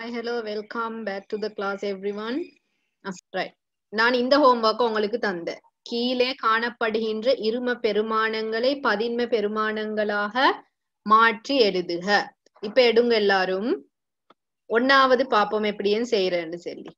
Hi, hello, welcome back to the class everyone. Ah, Right. நான் இந்த homework உங்களுக்கு தந்தேன் கீழே காணப்படுகின்ற இரும பெருமானங்களை பதின்ம பெருமானங்களாக மாற்றி எழுதுக இப்ப எடுங்க எல்லாரும் ஒன்னாவது பாப்போம் எப்படின்னு செய்யறேன்னு சொல்லி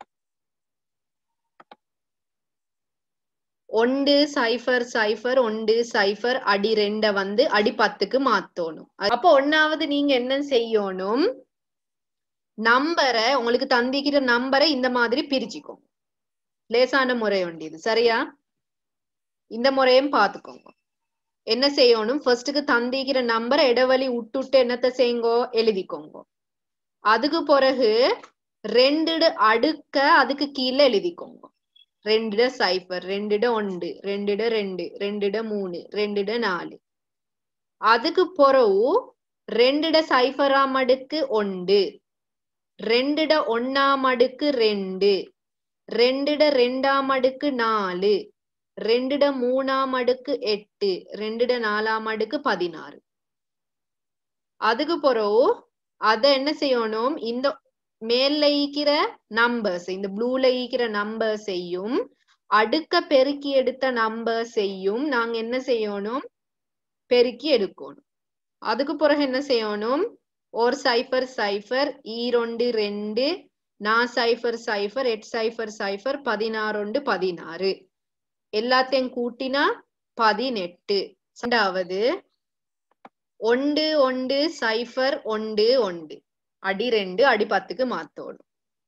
ஒண்டு சைஃபர் சைஃபர் ஒண்டு சைஃபர் அடி ரெண்ட வந்து அடி பத்துக்கு மாத்தணும் அப்போ ஒன்னாவது நீங்க என்ன செய்யணும் நம்பரை உங்களுக்கு தந்திக்கிற நம்பரை இந்த மாதிரி பிரிச்சுக்கோங்க லேசான முறை உண்டு இது சரியா இந்த முறையும் பாத்துக்கோங்க என்ன செய்யணும் ஃபர்ஸ்ட்டுக்கு தந்திக்கிற நம்பரை இடைவெளி விட்டுட்டு என்னத்த செய்யுங்கோ எழுதிக்கோங்க அதுக்கு பிறகு ரெண்டு அடுக்க அதுக்கு கீழே எழுதிக்கோங்க ரெண்டுட சைஃபர் ரெண்டுட ஒன்று ரெண்டுட ரெண்டு ரெண்டுட மூணு ரெண்டுட நாலு அதுக்கு பிறகு ரெண்டுட சைஃபராம் அடுக்கு ஒன்று ரெண்டுட ஒன்னாம் அடுக்கு ரெண்டு ரெண்டுட ரெண்டாம் அடுக்கு நாலு ரெண்டுட மூணாம் அடுக்கு எட்டு ரெண்டுட நாலாம் அடுக்கு பதினாறு அதுக்கு பிறகு அத என்ன செய்யணும் இந்த மேல்ல ஈக்கிற நம்பர்ஸ் இந்த ப்ளூல ஈக்கிற நம்பர் செய்யும் அடுக்க பெருக்கி எடுத்த நம்பர் செய்யும் நாங்க என்ன செய்யணும் பெருக்கி எடுக்கணும் அதுக்கு பிறகு என்ன செய்யணும் ஒரு சைஃபர் சைஃபர் ஈரொண்டு ரெண்டு நா சைஃபர் சைஃபர் எட் சைஃபர் சைஃபர் பதினாறொண்டு பதினாறு எல்லாத்தையும் கூட்டினா பதினெட்டு ரெண்டாவது ஒண்டு ஒண்டு சைஃபர் ஒண்டு ஒண்டு அடி ரெண்டு அடி பத்துக்கு மாத்தோடும்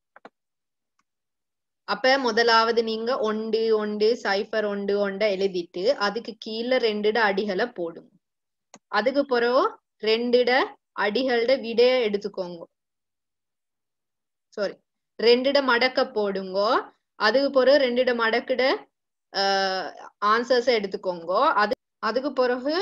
அப்ப முதலாவது நீங்க ஒண்டு ஒண்டு சைஃபர் ஒண்டு ஒண்ட எழுதிட்டு அதுக்கு கீழே ரெண்டுட அடிகளை போடுங்க அதுக்கு பிறகு ரெண்டுட அடிகளோட விடைய எடுத்துக்கோங்க சாரி ரெண்டுட மடக்க போடுங்க அதுக்கு பிறகு ரெண்டுட மடக்கிட ஆன்சர்ஸ் எடுத்துக்கோங்க அது அதுக்கு பிறகு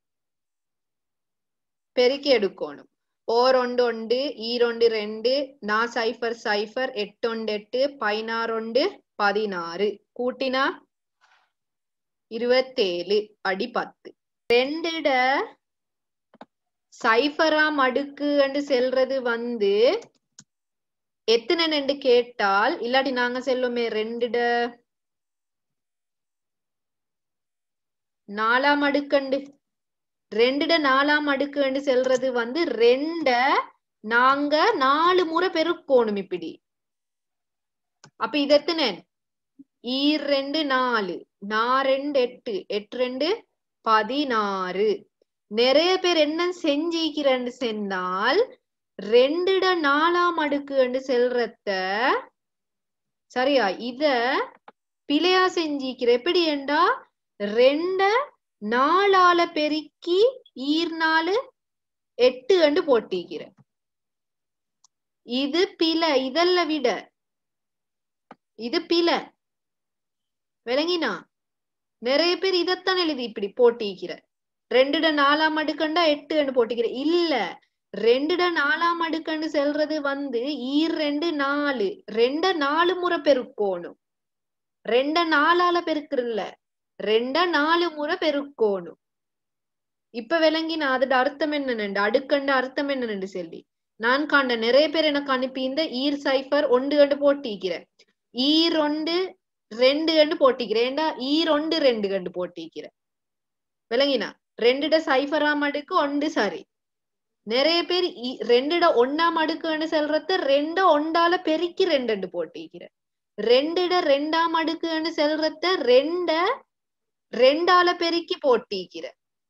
பெருக்கி எடுக்கணும் ஓரொண்டு ஒண்டு ஈரொண்டு ரெண்டு நா சைஃபர் சைஃபர் எட்டொண்டு எட்டு பதினாறொண்டு பதினாறு கூட்டினா இருபத்தேழு அடி பத்து ரெண்டுட சைஃபராம் அடுக்குன்னு செல்றது வந்து எத்தனை ரெண்டு கேட்டால் இல்லாட்டி நாங்க செல்லுமே ரெண்டுட நாலாம் அடுக்கண்டு ரெண்டுட நாலாம் அடுக்குன்னு செல்றது வந்து ரெண்ட நாங்க நாலு முறை பெருக்கோணும் இப்படி அப்ப இது எத்தனை ஈர் ரெண்டு நாலு நா ரெண்டு எட்டு எட்டு ரெண்டு பதினாறு நிறைய பேர் என்ன செஞ்சிக்கிறன்னு சென்னால் ரெண்டுட நாலாம் அடுக்குன்னு செல்றத சரியா இத பிழையா செஞ்சிக்கிற எப்படி ஏண்டா ரெண்ட நாலால பெருக்கி ஈர் நாலு எட்டு கண்டு போட்டிக்கிற இது பிழை இதல்ல விட இது பிழை விளங்கினா நிறைய பேர் இதத்தான் எழுதி இப்படி போட்டிக்கிற ரெண்டுட நாலாம் அடுக்கண்டா எட்டு கண்டு போட்டிக்கிற இல்ல ரெண்டுட நாலாம் அடுக்கண்டு செல்றது வந்து ஈர் ரெண்டு நாலு ரெண்ட நாலு முறை பெருக்கோணும் ரெண்ட நாலால பெருக்குறல்ல ரெண்ட நாலு முறை பெருக்கோணும் இப்ப விளங்கினா அதோட அர்த்தம் என்னன்னு அடுக்கண்ட அர்த்தம் என்னன்னு சொல்லி நான் காண்ட நிறைய பேர் எனக்கு அனுப்பி இந்த ஈர் சைஃபர் ஒன்று கண்டு போட்டிக்கிறேன் ஈர் ஒன்று ரெண்டு கண்டு போட்டிக்கிறேன் ஏண்டா ஈர் ஒன்று ரெண்டு கண்டு போட்டிக்கிறேன் விளங்கினா ரெண்டுட சைஃபராம் அடுக்கு ஒன்று சரி நிறைய பேர் ரெண்டுட ஒன்னாம் அடுக்குன்னு சொல்றத ரெண்ட ஒண்டால பெருக்கி ரெண்டு போட்டிக்கிறேன் ரெண்டுட ரெண்டாம் அடுக்குன்னு செல்றத ரெண்ட ரெண்டால பெருக்கி போட்டிக்கிற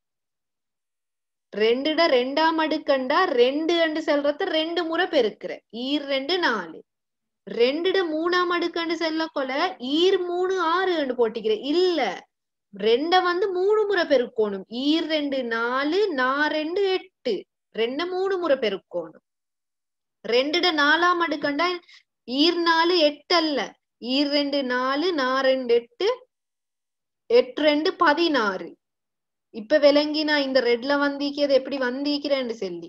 ரெண்டுட ரெண்டாம் அடுக்கண்டா ரெண்டு அண்டு செல்றத ரெண்டு முறை பெருக்கிற ஈர் ரெண்டு நாலு ரெண்டுட மூணாம் அடுக்கண்டு செல்ல கொல ஈர் மூணு ஆறு அண்டு போட்டிக்கிற இல்ல ரெண்ட வந்து மூணு முறை பெருக்கணும் ஈர் ரெண்டு நாலு நா ரெண்டு எட்டு ரெண்டு மூணு முறை பெருக்கணும் ரெண்டுட நாலாம் அடுக்கண்டா ஈர் நாலு எட்டு அல்ல ஈர் ரெண்டு நாலு நா ரெண்டு எட்டு எட்டு ரெண்டு பதினாறு இப்ப விளங்கி நான் இந்த ரெட்ல வந்திக்கிறது எப்படி வந்திக்கிறேன்னு சொல்லி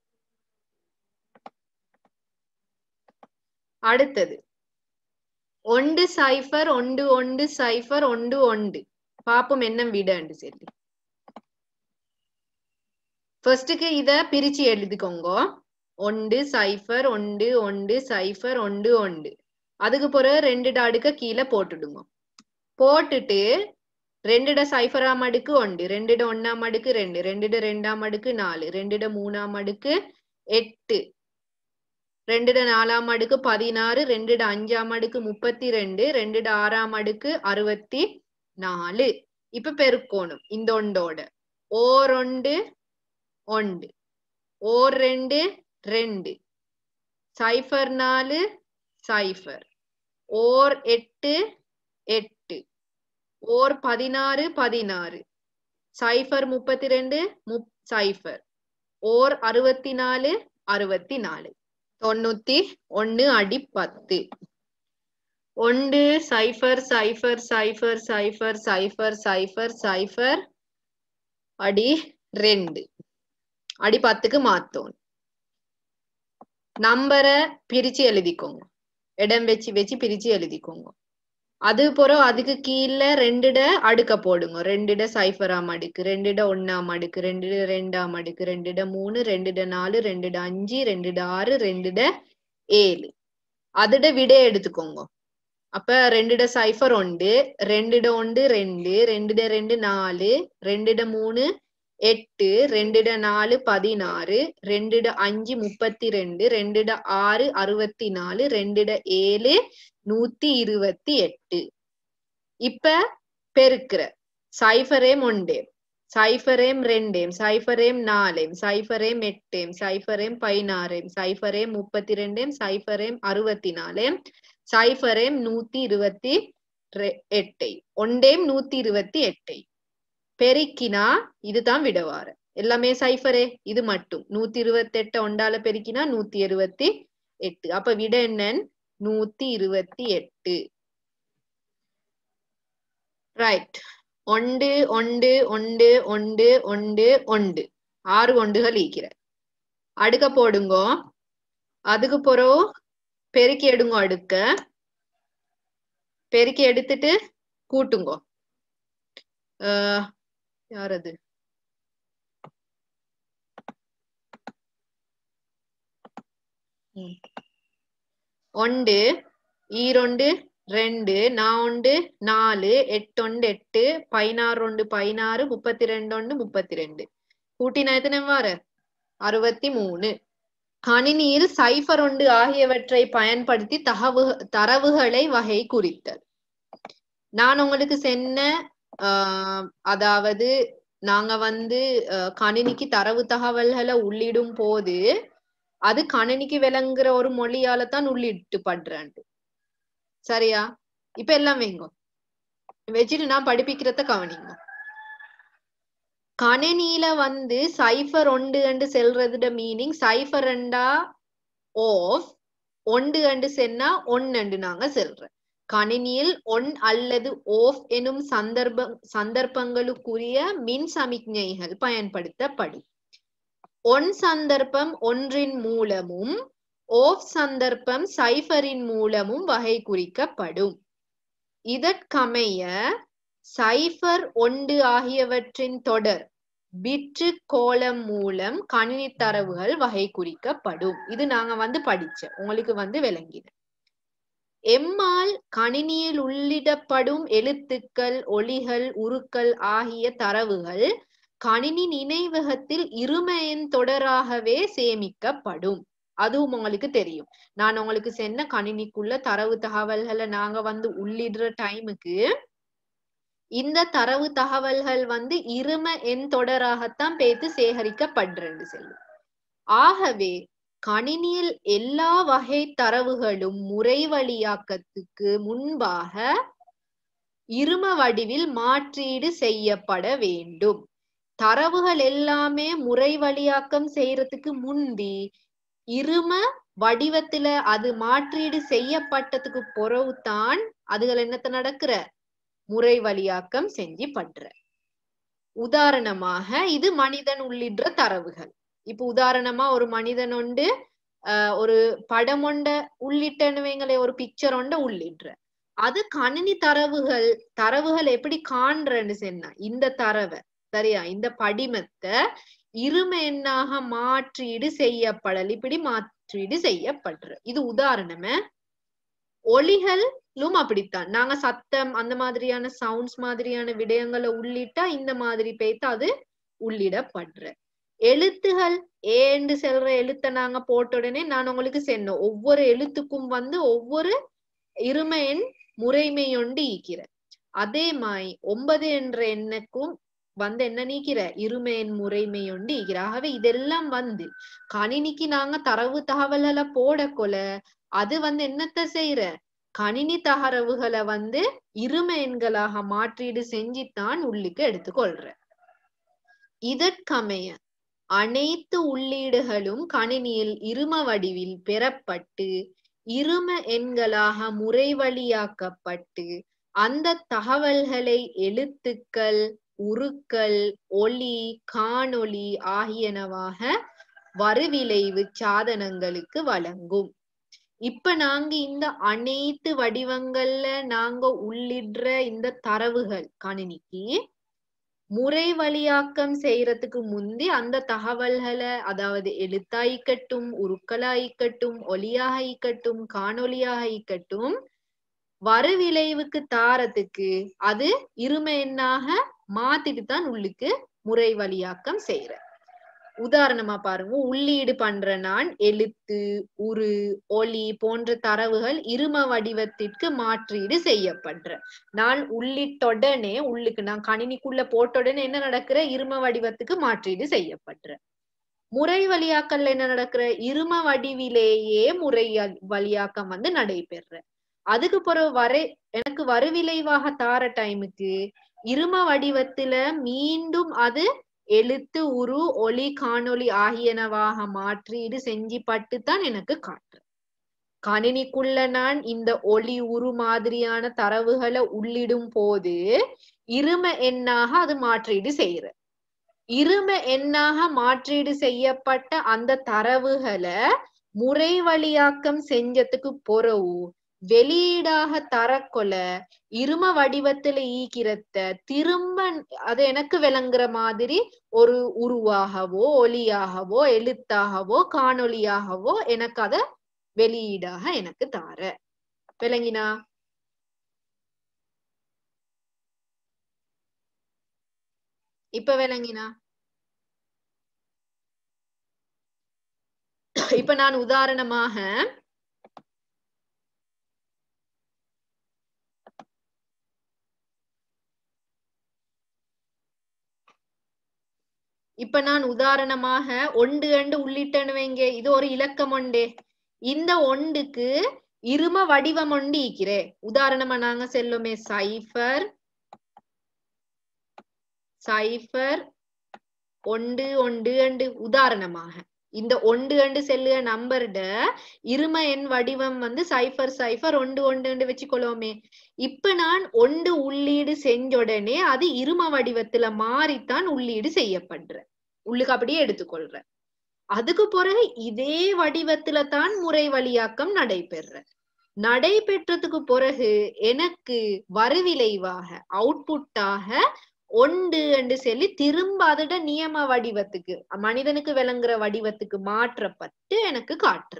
அடுத்தது ஒண்டு சைஃபர் ஒண்டு ஒண்டு சைஃபர் ஒண்டு ஒண்டு பாப்போம் என்ன விடன்னு சொல்லி ஃபர்ஸ்டுக்கு இத பிரிச்சு எழுதிக்கோங்க ஒண்டு சைஃபர் ஒண்டு ஒண்டு சைஃபர் ஒண்டு ஒண்டு அதுக்கு பிறகு ரெண்டுட அடுக்க கீழே போட்டுடுங்க போட்டுட்டு ரெண்டுட சைஃபராம் அடுக்கு ஒண்டு ரெண்டுட ஒன்னாம் அடுக்கு ரெண்டு ரெண்டுட ரெண்டாம் அடுக்கு நாலு ரெண்டுட மூணாம் அடுக்கு எட்டு ரெண்டுட நாலாம் அடுக்கு பதினாறு ரெண்டுட அஞ்சாம் அடுக்கு முப்பத்தி ரெண்டு ரெண்டுட ஆறாம் அடுக்கு அறுபத்தி நாலு இப்ப பெருக்கோணும் இந்த ஒண்டோட ஓர் ஒண்டு ஒண்டு ஓர் ரெண்டு ரெண்டு சைஃபர் நாலு சைஃபர் ஓர் எட்டு எட்டு ஓர் பதினாறு பதினாறு சைஃபர் முப்பத்தி ரெண்டு முப் சைஃபர் ஓர் அறுபத்தி நாலு அறுபத்தி நாலு தொண்ணூத்தி ஒன்னு அடி பத்து ஒன்று cipher cipher cipher cipher cipher cipher cipher அடி ரெண்டு அடி பத்துக்கு மாத்தோம் நம்பரை பிரிச்சு எழுதிக்கோங்க இடம் வச்சு வச்சு பிரிச்சு எழுதிக்கோங்க அது பிறகு அதுக்கு கீழே ரெண்டுட அடுக்க போடுங்க ரெண்டுட சைஃபராம் அடுக்கு ரெண்டுட ஒன்னாம் அடுக்கு ரெண்டுட ரெண்டாம் அடுக்கு ரெண்டுட மூணு ரெண்டுட நாலு ரெண்டுட அஞ்சு ரெண்டுட ஆறு ரெண்டுட ஏழு அதுட விட எடுத்துக்கோங்க அப்ப ரெண்டுட சைஃபர் ஒண்டு ரெண்டுட ஒண்டு ரெண்டு ரெண்டுட ரெண்டு நாலு ரெண்டுட மூணு எட்டு ரெண்டுட நாலு பதினாறு ரெண்டுட அஞ்சு முப்பத்தி ரெண்டு ரெண்டுட ஆறு அறுபத்தி நாலு ரெண்டுட ஏழு நூத்தி இருபத்தி எட்டு இப்ப பெருக்கிற சைஃபரேம் ஒண்டேம் சைஃபரேம் ரெண்டேம் சைஃபரேம் நாலேம் சைஃபரேம் எட்டேம் சைஃபரேம் பதினாறேம் சைஃபரேம் முப்பத்தி ரெண்டேம் சைஃபரேம் அறுபத்தி நாலேம் சைஃபரேம் நூத்தி இருபத்தி எட்டை ஒண்டேம் நூத்தி இருபத்தி எட்டை பெருக்கினா இதுதான் விடவார எல்லாமே சைஃபரே இது மட்டும் நூத்தி இருபத்தி எட்ட ஒண்டால பெருக்கினா நூத்தி இருபத்தி எட்டு அப்ப விட என்னன்னு நூத்தி இருபத்தி எட்டு ரைட் ஒண்டு ஒண்டு ஒண்டு ஒண்டு ஒண்டு ஒண்டு ஆறு ஒண்டுகள் ஈக்கிற அடுக்க போடுங்கோ அதுக்கு பிறகு பெருக்கி எடுங்கோ அடுக்க பெருக்கி எடுத்துட்டு கூட்டுங்கோ ஆஹ் யார் அது ஒண்டு ஈரொண்டு ரெண்டு நாண்டு நாலு எட்டொண்டு எட்டு பதினாறு ஒண்டு பதினாறு முப்பத்தி ரெண்டு ஒண்டு முப்பத்தி ரெண்டு கூட்டினா எத்தனை வார அறுபத்தி மூணு கணினியில் சைஃபர் ஒன்று ஆகியவற்றை பயன்படுத்தி தகவு தரவுகளை வகை குறித்தல் நான் உங்களுக்கு சென்ன ஆஹ் அதாவது நாங்க வந்து கணினிக்கு தரவு தகவல்களை உள்ளிடும் போது அது கணினிக்கு விளங்குற ஒரு மொழியால தான் உள்ளிட்டு படுறேன் சரியா இப்ப எல்லாம் வைங்க வச்சுட்டு நான் படிப்பிக்கிறத கவனிங்க கணினியில வந்து சைஃபர் ஒண்டு அண்டு செல்றதுட மீனிங் சைஃபர் ரெண்டா ஓஃப் ஒண்டு அண்டு சென்னா ஒன்னு நாங்க செல்றோம் கணினியில் ஒன் அல்லது ஓஃப் எனும் சந்தர்ப்ப சந்தர்ப்பங்களுக்குரிய மின் சமிக்ஞைகள் பயன்படுத்தப்படும் ஒன் சந்தர்ப்பம் ஒன்றின் மூலமும் ஓஃப் சந்தர்ப்பம் சைஃபரின் மூலமும் வகை குறிக்கப்படும் இதற்கமைய சைஃபர் ஒன்று ஆகியவற்றின் தொடர் பிற்று கோலம் மூலம் கணினி தரவுகள் வகை குறிக்கப்படும் இது நாங்க வந்து படிச்ச உங்களுக்கு வந்து விளங்கின எம்மால் கணினியில் உள்ளிடப்படும் எழுத்துக்கள் ஒளிகள் உருக்கள் ஆகிய தரவுகள் கணினி நினைவகத்தில் இருமையின் தொடராகவே சேமிக்கப்படும் அதுவும் உங்களுக்கு தெரியும் நான் உங்களுக்கு சென்ன கணினிக்குள்ள தரவு தகவல்களை நாங்க வந்து உள்ளிடுற டைமுக்கு இந்த தரவு தகவல்கள் வந்து இரும எண் தொடராகத்தான் பேத்து சேகரிக்கப்படுறது செல்லும் ஆகவே கணினியில் எல்லா வகை தரவுகளும் முறை வழியாக்கத்துக்கு முன்பாக இரும வடிவில் மாற்றீடு செய்யப்பட வேண்டும் தரவுகள் எல்லாமே முறை வழியாக்கம் செய்யறதுக்கு முன்பி இரும வடிவத்துல அது மாற்றீடு செய்யப்பட்டதுக்கு பிறகுதான் அதுகள் என்னத்த நடக்கிற முறை வழியாக்கம் செஞ்சு பண்ற உதாரணமாக இது மனிதன் உள்ளிடுற தரவுகள் இப்ப உதாரணமா ஒரு மனிதன் ஒண்டு ஆஹ் ஒரு படம் ஒண்ட உள்ளிட்டன்னு வைங்களே ஒரு பிக்சர் ஒண்ட உள்ளிடுற அது கணினி தரவுகள் தரவுகள் எப்படி காண்றன்னு சொன்னா இந்த தரவை சரியா இந்த படிமத்தை இரும எண்ணாக மாற்றீடு செய்யப்படல் இப்படி மாற்றீடு செய்யப்படுற இது உதாரணமே ஒலிகளும் அப்படித்தான் நாங்க சத்தம் அந்த மாதிரியான சவுண்ட்ஸ் மாதிரியான விடயங்களை உள்ளிட்டா இந்த மாதிரி பேத்து அது உள்ளிடப்படுற எழுத்துகள் ஏண்டு செல்ற எழுத்தை நாங்க போட்ட உடனே நான் உங்களுக்கு சொன்னோம் ஒவ்வொரு எழுத்துக்கும் வந்து ஒவ்வொரு இரும எண் முறைமையொண்டு ஈக்கிற அதே மாதிரி ஒன்பது என்ற எண்ணுக்கும் வந்து என்ன நீக்கிற இருமை எண் முறைமையொண்டு ஈக்கிற ஆகவே இதெல்லாம் வந்து கணினிக்கு நாங்க தரவு தகவல்களை போடக்கொல அது வந்து என்னத்த செய்யற கணினி தகரவுகளை வந்து இரும எண்களாக மாற்றீடு செஞ்சுத்தான் உள்ளுக்கு எடுத்துக்கொள்ற இதற்கமைய அனைத்து உள்ளீடுகளும் கணினியில் இரும வடிவில் பெறப்பட்டு இரும எண்களாக முறை வழியாக்கப்பட்டு அந்த தகவல்களை எழுத்துக்கள் உருக்கள் ஒலி காணொளி ஆகியனவாக வருவிளைவு சாதனங்களுக்கு வழங்கும் இப்ப நாங்க இந்த அனைத்து வடிவங்கள்ல நாங்க உள்ளிடுற இந்த தரவுகள் கணினிக்கு முறை வழியாக்கம் செய்யறதுக்கு முந்தி அந்த தகவல்களை அதாவது எழுத்தாயிக்கட்டும் உருக்களாயிக்கட்டும் ஒலியாக ஈக்கட்டும் காணொலியாக ஈக்கட்டும் வருவிளைவுக்கு தாரத்துக்கு அது இரும எண்ணாக மாத்திட்டு தான் உள்ளுக்கு முறை வழியாக்கம் செய்யற உதாரணமா பாருங்க உள்ளீடு பண்ற நான் எழுத்து உரு ஒலி போன்ற தரவுகள் இரும வடிவத்திற்கு மாற்றீடு செய்யப்படுற நான் உள்ளிட்டொடனே உள்ளுக்கு நான் கணினிக்குள்ள போட்டோடனே என்ன நடக்கிற இரும வடிவத்துக்கு மாற்றீடு செய்யப்படுற முறை வழியாக்கல்ல என்ன நடக்கிற இரும வடிவிலேயே முறை வழியாக்கம் வந்து நடைபெற அதுக்கு பிறகு வரை எனக்கு வருவிளைவாக தார டைமுக்கு இரும வடிவத்துல மீண்டும் அது எழுத்து உரு ஒளி காணொளி ஆகியனவாக மாற்றீடு செஞ்சு பட்டுத்தான் எனக்கு காட்டு கணினிக்குள்ள நான் இந்த ஒளி உரு மாதிரியான தரவுகளை உள்ளிடும் போது இரும எண்ணாக அது மாற்றீடு செய்யற இரும எண்ணாக மாற்றீடு செய்யப்பட்ட அந்த தரவுகளை முறை வழியாக்கம் செஞ்சதுக்கு பொறவு வெளியீடாக தரக்கொல இரும வடிவத்துல ஈக்கிறத திரும்ப அது எனக்கு விளங்குற மாதிரி ஒரு உருவாகவோ ஒலியாகவோ எழுத்தாகவோ காணொலியாகவோ எனக்கு அத வெளியீடாக எனக்கு தார விளங்கினா இப்ப விளங்கினா இப்ப நான் உதாரணமாக இப்ப நான் உதாரணமாக ஒண்டு அண்டு உள்ளிட்டேன்னு வைங்க இது ஒரு இலக்கம் ஒண்டே இந்த ஒண்டுக்கு இரும வடிவம் ஒண்டு ஈக்கிறே உதாரணமா நாங்க செல்லுமே சைஃபர் சைஃபர் ஒண்டு ஒண்டு அண்டு உதாரணமாக இந்த ஒண்டு அண்டு செல்லுக நம்பர்ட இரும எண் வடிவம் வந்து சைஃபர் சைஃபர் ஒண்டு ஒண்டு வச்சுக்கொள்ளுவோமே இப்ப நான் ஒண்டு உள்ளீடு செஞ்ச உடனே அது இரும வடிவத்துல மாறித்தான் உள்ளீடு செய்யப்படுற உள்ளுக்கு அப்படியே எடுத்துக்கொள்ற அதுக்கு பிறகு இதே வடிவத்துல தான் முறை வழியாக்கம் நடைபெற நடைபெற்றதுக்கு பிறகு எனக்கு வருவிளைவாக அவுட்புட்டாக ஒண்டு என்று சொல்லி திரும்ப அதோட நியம வடிவத்துக்கு மனிதனுக்கு விளங்குற வடிவத்துக்கு மாற்றப்பட்டு எனக்கு காட்டுற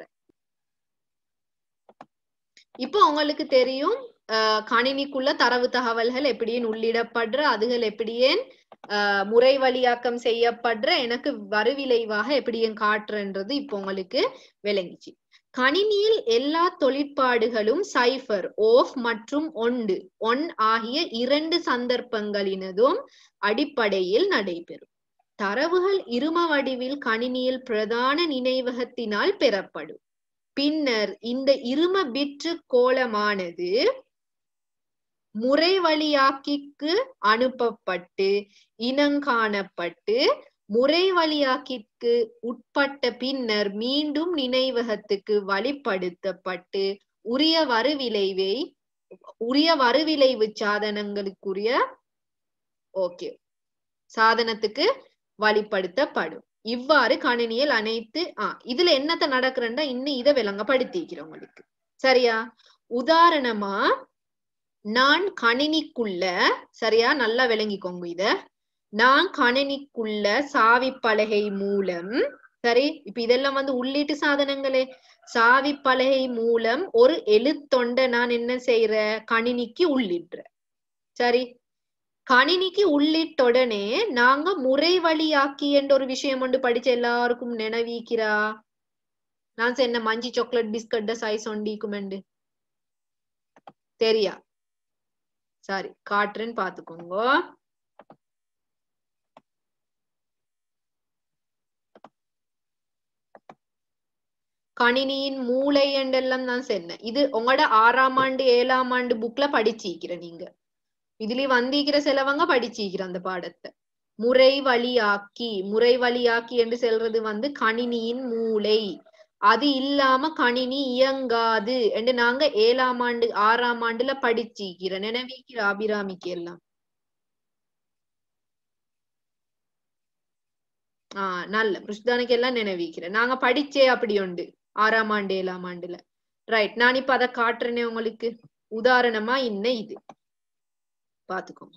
இப்போ உங்களுக்கு தெரியும் அஹ் கணினிக்குள்ள தரவு தகவல்கள் எப்படியும் உள்ளிடப்படுற அதுகள் எப்படியேன் ஆஹ் முறை வழியாக்கம் செய்யப்படுற எனக்கு வருவிளைவாக எப்படியும் காட்டுறன்றது இப்போ உங்களுக்கு விளங்கிச்சு கணினியில் எல்லா தொழிற்பாடுகளும் சைஃபர் ஓஃப் மற்றும் ஒண்டு ஒன் ஆகிய இரண்டு சந்தர்ப்பங்களினதும் அடிப்படையில் நடைபெறும் தரவுகள் இரும வடிவில் கணினியில் பிரதான நினைவகத்தினால் பெறப்படும் பின்னர் இந்த இரும பிற்று கோலமானது முறை வழியாக்கிக்கு அனுப்பப்பட்டு இனங்காணப்பட்டு முறை வழியாக்கிற்கு உட்பட்ட பின்னர் மீண்டும் நினைவகத்துக்கு வழிப்படுத்தப்பட்டு உரிய வருவிளைவை உரிய வருவிளைவு சாதனங்களுக்குரிய ஓகே சாதனத்துக்கு வழிப்படுத்தப்படும் இவ்வாறு கணினியில் அனைத்து ஆஹ் இதுல என்னத்த நடக்கிறண்டா இன்னும் இதை விளங்கப்படுத்திக்கிறோம் உங்களுக்கு சரியா உதாரணமா நான் கணினிக்குள்ள சரியா நல்லா விளங்கிக்கோங்க இத நான் கணினிக்குள்ள சாவி பலகை மூலம் சரி இப்ப இதெல்லாம் வந்து உள்ளீட்டு சாதனங்களே சாவி பலகை மூலம் ஒரு எழுத்தொண்ட நான் என்ன செய்யற கணினிக்கு உள்ளிடுறேன் சரி கணினிக்கு உள்ளிட்ட உடனே நாங்க முறை வழியாக்கி என்ற ஒரு விஷயம் ஒன்று படிச்ச எல்லாருக்கும் நினைவீக்கிறா நான் சொன்ன மஞ்சி சாக்லேட் பிஸ்கட் சைஸ் ஒண்டிக்குமெண்டு தெரியா சாரி காட்டுறேன்னு பாத்துக்கோங்க கணினியின் மூளை என்றெல்லாம் நான் சொன்னேன் இது உங்களோட ஆறாம் ஆண்டு ஏழாம் ஆண்டு புக்ல படிச்சிக்கிற நீங்க இதுல வந்திக்கிற சிலவங்க படிச்சிக்கிற அந்த பாடத்தை முறை வழியாக்கி முறை வழியாக்கி என்று சொல்றது வந்து கணினியின் மூளை அது இல்லாம கணினி இயங்காது என்று நாங்க ஏழாம் ஆண்டு ஆறாம் ஆண்டுல படிச்சிக்கிற நினைவிக்கிற அபிராமிக்கு எல்லாம் ஆஹ் நல்ல புஷ்தானுக்கு எல்லாம் நினைவிக்கிறேன் நாங்க படிச்சே அப்படி உண்டு ஆறாம் ஆண்டு ஏழாம் ஆண்டுல ரைட் நான் இப்ப அதை காட்டுறேனே உங்களுக்கு உதாரணமா இன்ன இது பாத்துக்கோங்க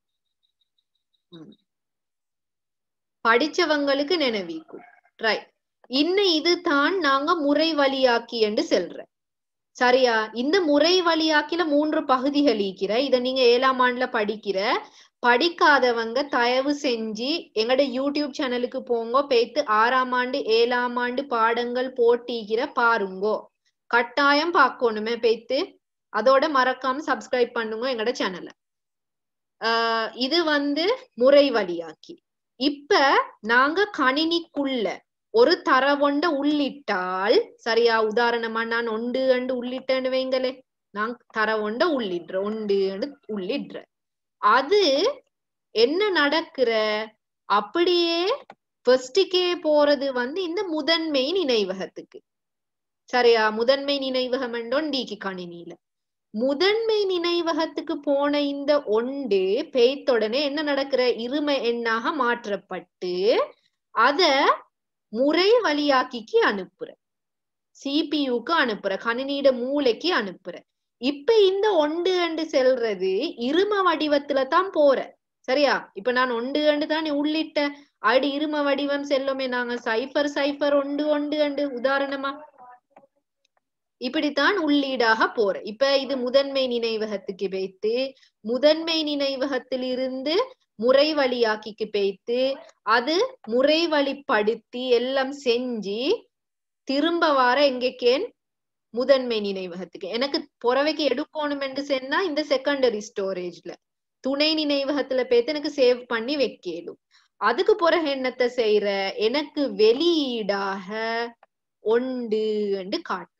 படிச்சவங்களுக்கு நினைவிக்கும் ரைட் இன்னும் இது தான் நாங்க முறை வழியாக்கி என்று செல்றேன் சரியா இந்த முறை வழியாக்கில மூன்று பகுதிகள் ஈக்கிற இத நீங்க ஏழாம் ஆண்டுல படிக்கிற படிக்காதவங்க தயவு செஞ்சு எங்கட யூடியூப் சேனலுக்கு போங்க பேத்து ஆறாம் ஆண்டு ஏழாம் ஆண்டு பாடங்கள் போட்டிக்கிற பாருங்கோ கட்டாயம் பார்க்கணுமே பேத்து அதோட மறக்காம சப்ஸ்கிரைப் பண்ணுங்க எங்கட சேனலை ஆஹ் இது வந்து முறை வழியாக்கி இப்ப நாங்க கணினிக்குள்ள ஒரு தரவொண்ட உள்ளிட்டால் சரியா உதாரணமா நான் ஒண்டு அண்டு உள்ளிட்டேன்னு வைங்களே நான் தரவொண்ட உள்ளிடுறேன் ஒண்டு அண்டு உள்ளிடுறேன் அது என்ன நடக்கிற அப்படியே ஃபர்ஸ்டுக்கே போறது வந்து இந்த முதன்மை நினைவகத்துக்கு சரியா முதன்மை நினைவகம் என்றொண்டிக்கு கணினியில முதன்மை நினைவகத்துக்கு போன இந்த ஒண்டு பெய்த்தொடனே என்ன நடக்கிற இரும எண்ணாக மாற்றப்பட்டு அத முறை வழியாக்கிக்கு அனுப்புற சிபியுக்கு அனுப்புற கணினியிட மூளைக்கு அனுப்புற இப்ப இந்த ஒண்டு அண்டு செல்றது இரும வடிவத்துல தான் போற சரியா இப்ப நான் ஒண்டு அண்டு தானே உள்ளிட்ட அடி இரும வடிவம் செல்லுமே நாங்க சைஃபர் சைஃபர் ஒண்டு ஒண்டு அண்டு உதாரணமா இப்படித்தான் உள்ளீடாக போற இப்ப இது முதன்மை நினைவகத்துக்கு வைத்து முதன்மை நினைவகத்தில் இருந்து முறை வழியாக்கிக்கு பேய்த்து அது முறை வழிப்படுத்தி எல்லாம் செஞ்சு திரும்ப வர எங்கேக்கேன் முதன்மை நினைவகத்துக்கு எனக்கு புறவைக்கு எடுக்கணும் என்று சொன்னா இந்த செகண்டரி ஸ்டோரேஜ்ல துணை நினைவகத்துல பேத்து எனக்கு சேவ் பண்ணி வைக்கலும் அதுக்கு பிறகு என்னத்தை செய்யற எனக்கு வெளியீடாக ஒண்டு என்று காட்டுற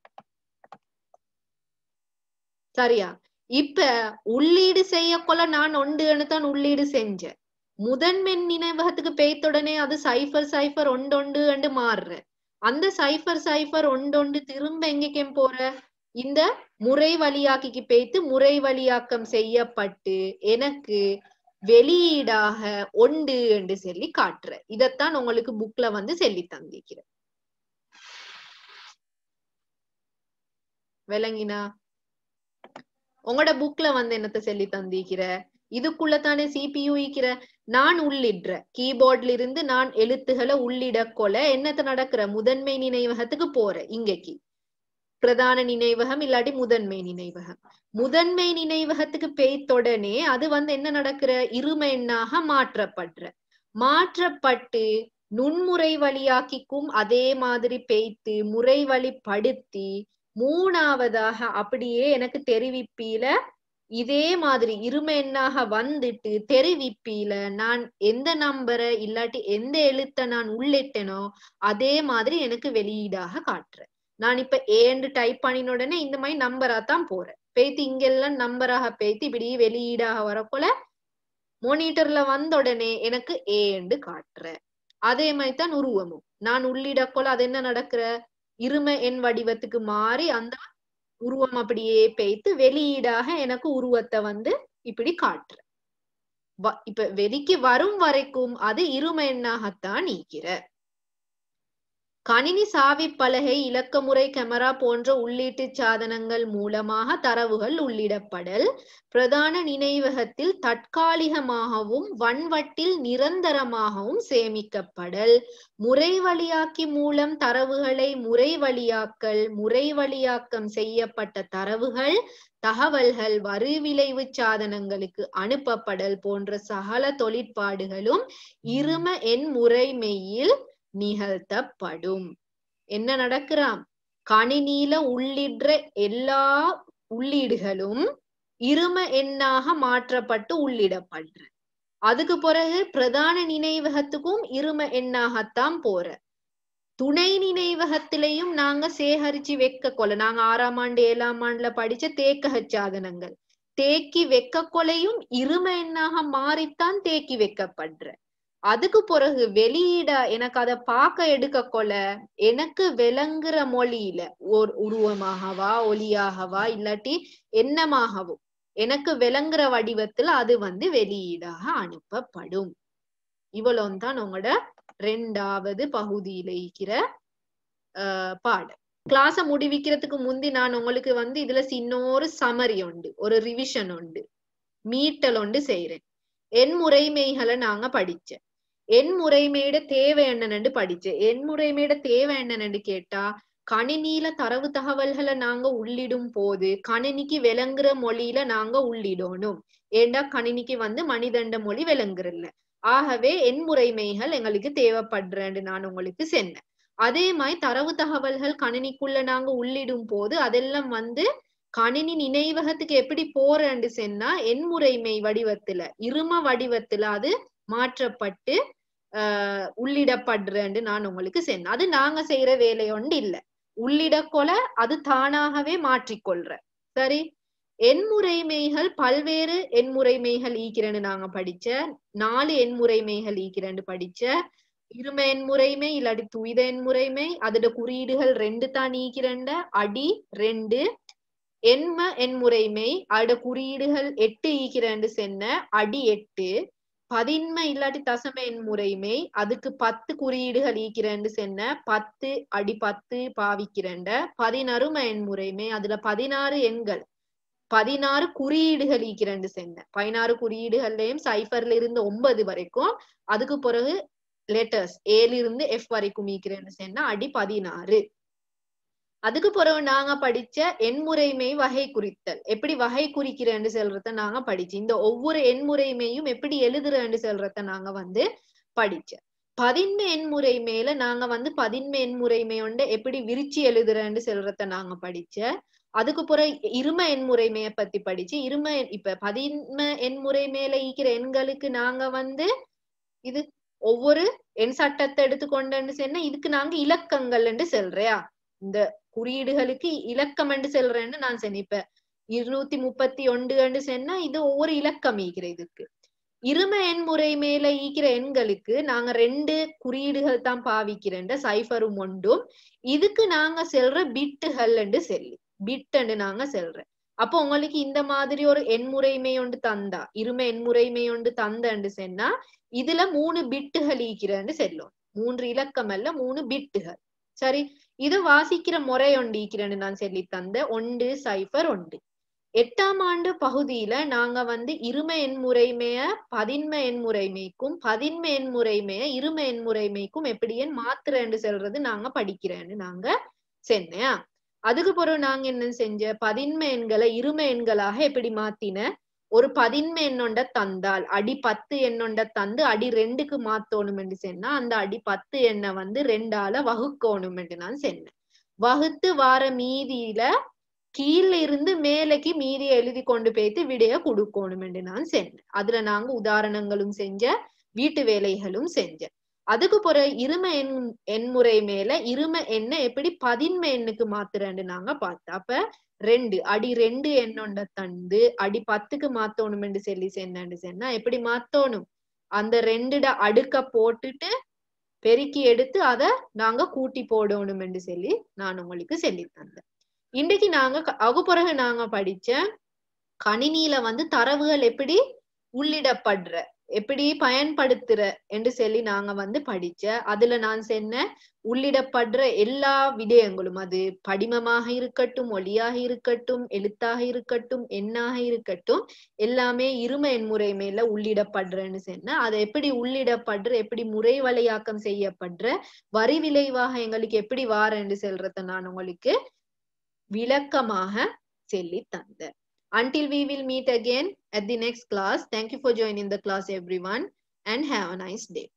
சரியா இப்ப உள்ளீடு செய்யக்கொள்ள நான் ஒண்டுன்னு தான் உள்ளீடு செஞ்சேன் முதன்மை நினைவகத்துக்கு பேய்த்தொடனே அது சைஃபர் சைஃபர் ஒண்டொண்டு என்று மாறுற அந்த சைஃபர் சைஃபர் ஒண்டொண்டு திரும்ப எங்கேக்கும் போற இந்த முறை வழியாக்கிக்கு பேய்த்து முறை வழியாக்கம் செய்யப்பட்டு எனக்கு வெளியீடாக ஒண்டு என்று சொல்லி காட்டுற இதத்தான் உங்களுக்கு புக்ல வந்து சொல்லி தந்திக்கிறேன் விளங்கினா உங்களோட புக்ல வந்து என்னத்த சொல்லி தந்திக்கிற இதுக்குள்ள தானே சிபியு ஈக்கிற நான் உள்ளிடுற கீபோர்ட்ல இருந்து நான் எழுத்துக்களை உள்ளிட கொல என்னத்த நடக்கிற முதன்மை நினைவகத்துக்கு போற இங்கக்கு பிரதான நினைவகம் இல்லாட்டி முதன்மை நினைவகம் முதன்மை நினைவகத்துக்கு பெய்த்தொடனே அது வந்து என்ன நடக்கிற இரும எண்ணாக மாற்றப்படுற மாற்றப்பட்டு நுண்முறை வழியாக்கிக்கும் அதே மாதிரி பெய்த்து முறை வழிப்படுத்தி மூணாவதாக அப்படியே எனக்கு தெரிவிப்பீல இதே மாதிரி இரும எண்ணாக வந்துட்டு தெரிவிப்பீல நான் எந்த நம்பரை இல்லாட்டி எந்த எழுத்த நான் உள்ளிட்டனோ அதே மாதிரி எனக்கு வெளியீடாக காட்டுறேன் நான் இப்ப ஏண்டு டைப் பண்ணின உடனே இந்த மாதிரி நம்பரா தான் போறேன் பேத்தி இங்கெல்லாம் நம்பராக பேத்தி இப்படி வெளியீடாக வரக்குள்ள மோனிட்டர்ல வந்த உடனே எனக்கு ஏண்டு காட்டுற அதே மாதிரி தான் உருவமும் நான் உள்ளிடக்கொள்ள அது என்ன நடக்கிற இரும எண் வடிவத்துக்கு மாறி அந்த உருவம் அப்படியே பேய்த்து வெளியீடாக எனக்கு உருவத்தை வந்து இப்படி காட்டுற இப்ப வெளிக்கு வரும் வரைக்கும் அது இரும எண்ணாகத்தான் நீக்கிற கணினி சாவிப்பலகை இலக்கமுறை கேமரா போன்ற உள்ளீட்டு சாதனங்கள் மூலமாக தரவுகள் உள்ளிடப்படல் பிரதான நினைவகத்தில் தற்காலிகமாகவும் வன்வட்டில் நிரந்தரமாகவும் சேமிக்கப்படல் முறை வழியாக்கி மூலம் தரவுகளை முறை வழியாக்கல் முறை வழியாக்கம் செய்யப்பட்ட தரவுகள் தகவல்கள் வரிவிளைவு சாதனங்களுக்கு அனுப்பப்படல் போன்ற சகல தொழிற்பாடுகளும் இரும எண் முறைமையில் நிகழ்த்தப்படும் என்ன நடக்கிறாம் கணினியில உள்ளிடுற எல்லா உள்ளீடுகளும் இரும எண்ணாக மாற்றப்பட்டு உள்ளிடப்படுற அதுக்கு பிறகு பிரதான நினைவகத்துக்கும் இரும எண்ணாகத்தான் போற துணை நினைவகத்திலையும் நாங்க சேகரிச்சு வைக்க கொள்ள நாங்க ஆறாம் ஆண்டு ஏழாம் ஆண்டுல படிச்ச தேக்கக சாதனங்கள் தேக்கி வைக்க கொலையும் இரும எண்ணாக மாறித்தான் தேக்கி வைக்கப்படுற அதுக்கு பிறகு வெளியிட எனக்கு அதை பார்க்க எடுக்க கொள்ள எனக்கு விளங்குற மொழியில ஒரு உருவமாகவா ஒலியாகவா இல்லாட்டி எண்ணமாகவும் எனக்கு விளங்குற வடிவத்துல அது வந்து வெளியீடாக அனுப்பப்படும் இவ்வளவு தான் உங்களோட ரெண்டாவது பகுதியில இருக்கிற அஹ் பாடம் கிளாஸ முடிவிக்கிறதுக்கு முந்தி நான் உங்களுக்கு வந்து இதுல சின்னொரு சமரி உண்டு ஒரு ரிவிஷன் உண்டு மீட்டல் உண்டு செய்யறேன் என் முறைமைகளை நாங்க படிச்சேன் என் முறைமையோட தேவை என்னன்னு படிச்சேன் என் முறைமையோட தேவை என்னன்னு கேட்டா கணினியில தரவு தகவல்களை நாங்க உள்ளிடும் போது கணினிக்கு விளங்குற மொழியில நாங்க உள்ளிடணும் ஏண்டா கணினிக்கு வந்து மனிதண்ட மொழி விளங்குறல்ல ஆகவே என் முறைமைகள் எங்களுக்கு தேவைப்படுறேன்னு நான் உங்களுக்கு சொன்னேன் அதே மாதிரி தரவு தகவல்கள் கணினிக்குள்ள நாங்க உள்ளிடும் போது அதெல்லாம் வந்து கணினி நினைவகத்துக்கு எப்படி போறேன்னு சொன்னா என் முறைமை வடிவத்துல இரும வடிவத்துல அது மாற்றப்பட்டு ஆஹ் உள்ளிடப்படுறேன்னு நான் உங்களுக்கு சொன்னேன் அது நாங்க செய்யற வேலையொண்டு இல்ல உள்ளிடக்கொல அது தானாகவே மாற்றிக்கொள்ற சரி எண்முறைமைகள் பல்வேறு எண்முறைமைகள் ஈக்கிறேன்னு நாங்க படிச்ச நாலு எண்முறைமைகள் ஈக்கிறேன்னு படிச்ச இரும எண்முறைமை இல்லாட்டி துவித எண்முறைமை அதோட குறியீடுகள் ரெண்டு தான் நீக்கிறண்ட அடி ரெண்டு எண்ம எண்முறைமை அதோட குறியீடுகள் எட்டு ஈக்கிறேன்னு சென்ன அடி எட்டு பதின்ம இல்லாட்டி தசம எண் முறைமை அதுக்கு பத்து குறியீடுகள் ஈக்கிறேன்னு சொன்ன பத்து அடி பத்து பாவிக்கிறேன்ட பதினரும எண் முறைமை அதுல பதினாறு எண்கள் பதினாறு குறியீடுகள் ஈக்கிறேன்னு சொன்ன பதினாறு குறியீடுகள்லயும் சைஃபர்ல இருந்து ஒன்பது வரைக்கும் அதுக்கு பிறகு லெட்டர்ஸ் ஏல இருந்து எஃப் வரைக்கும் ஈக்கிறேன்னு சொன்னா அடி பதினாறு அதுக்கு பிறகு நாங்க படிச்ச எண்முறைமை வகை குறித்தல் எப்படி வகை குறிக்கிறேன்னு சொல்றத நாங்க படிச்சு இந்த ஒவ்வொரு எண்முறைமையும் எப்படி எழுதுறேன்னு சொல்றத நாங்க வந்து படிச்ச பதின்ம எண்முறை மேல நாங்க வந்து பதின்ம எண்முறைமை உண்டு எப்படி விரிச்சு எழுதுறேன்னு சொல்றத நாங்க படிச்ச அதுக்கு பிறகு இரும எண்முறைமைய பத்தி படிச்சு இரும இப்ப பதின்ம எண்முறை மேல ஈக்கிற எண்களுக்கு நாங்க வந்து இது ஒவ்வொரு எண் சட்டத்தை எடுத்துக்கொண்டேன்னு சொன்னா இதுக்கு நாங்க இலக்கங்கள் என்று சொல்றியா இந்த குறியீடுகளுக்கு இலக்கம் என்று சொல்றேன்னு நான் சொன்னேன் இப்ப இருநூத்தி முப்பத்தி ஒன்று சொன்னா இது ஒவ்வொரு இலக்கம் ஈக்கிற இதுக்கு இரும எண் முறை மேல ஈக்கிற எண்களுக்கு நாங்க ரெண்டு குறியீடுகள் தான் பாவிக்கிறேன் சைஃபரும் ஒன்றும் இதுக்கு நாங்க செல்ற பிட்டுகள் என்று சொல்லி பிட் நாங்க செல்றேன் அப்போ உங்களுக்கு இந்த மாதிரி ஒரு எண்முறைமை ஒன்று தந்தா இரும எண்முறைமை ஒன்று தந்தன்னு சொன்னா இதுல மூணு பிட்டுகள் ஈக்கிறேன்னு செல்லும் மூன்று இலக்கம் அல்ல மூணு பிட்டுகள் சரி இது வாசிக்கிற முறை ஒன்று ஈக்கிறேன்னு நான் சொல்லி தந்த ஒன்று சைஃபர் ஒன்று எட்டாம் ஆண்டு பகுதியில நாங்க வந்து இரும எண்முறைமைய பதின்ம எண்முறைமைக்கும் பதின்ம எண்முறைமைய இரும எண்முறைமைக்கும் எப்படியேன்னு மாத்துறேன்னு சொல்றது நாங்க படிக்கிறேன்னு நாங்க சொன்னையா அதுக்கு பிறகு நாங்க என்ன செஞ்ச பதின்ம எண்களை இரும எண்களாக எப்படி மாத்தின ஒரு பதின்ம எண்ணொண்ட தந்தால் அடி பத்து எண்ணொண்ட தந்து அடி ரெண்டுக்கு மாத்தோணும் என்று சொன்னா அந்த அடி பத்து எண்ணை வந்து ரெண்டால வகுக்கணும் என்று நான் சொன்னேன் வகுத்து வார மீதியில கீழ இருந்து மேலைக்கு மீதியை எழுதி கொண்டு போய்த்து விடைய கொடுக்கணும் என்று நான் சொன்னேன் அதுல நாங்க உதாரணங்களும் செஞ்ச வீட்டு வேலைகளும் செஞ்சேன் அதுக்கு பிறகு இரும எண் எண்முறை மேல இரும எண்ணை எப்படி பதின்ம எண்ணுக்கு மாத்துறேன்னு நாங்க பார்த்தோம் அப்ப ரெண்டு அடி ரெண்டு எண்ணொண்ட தந்து அடி பத்துக்கு மாத்தணும் என்று சொல்லி சென்னு சொன்னா எப்படி மாத்தணும் அந்த ரெண்டுட அடுக்க போட்டுட்டு பெருக்கி எடுத்து அத நாங்க கூட்டி போடணும் என்று சொல்லி நான் உங்களுக்கு சொல்லி தந்தேன் இன்றைக்கு நாங்க அது பிறகு நாங்க படிச்ச கணினியில வந்து தரவுகள் எப்படி உள்ளிடப்படுற எப்படி பயன்படுத்துற என்று சொல்லி நாங்க வந்து படிச்ச அதுல நான் சொன்ன உள்ளிடப்படுற எல்லா விடயங்களும் அது படிமமாக இருக்கட்டும் ஒளியாக இருக்கட்டும் எழுத்தாக இருக்கட்டும் எண்ணாக இருக்கட்டும் எல்லாமே இரும எண்முறை மேல உள்ளிடப்படுறேன்னு சொன்ன அது எப்படி உள்ளிடப்படுற எப்படி முறை வலையாக்கம் செய்யப்படுற வரி விளைவாக எங்களுக்கு எப்படி வாரன்னு சொல்றத நான் உங்களுக்கு விளக்கமாக சொல்லி தந்தேன் until we will meet again at the next class thank you for joining the class everyone and have a nice day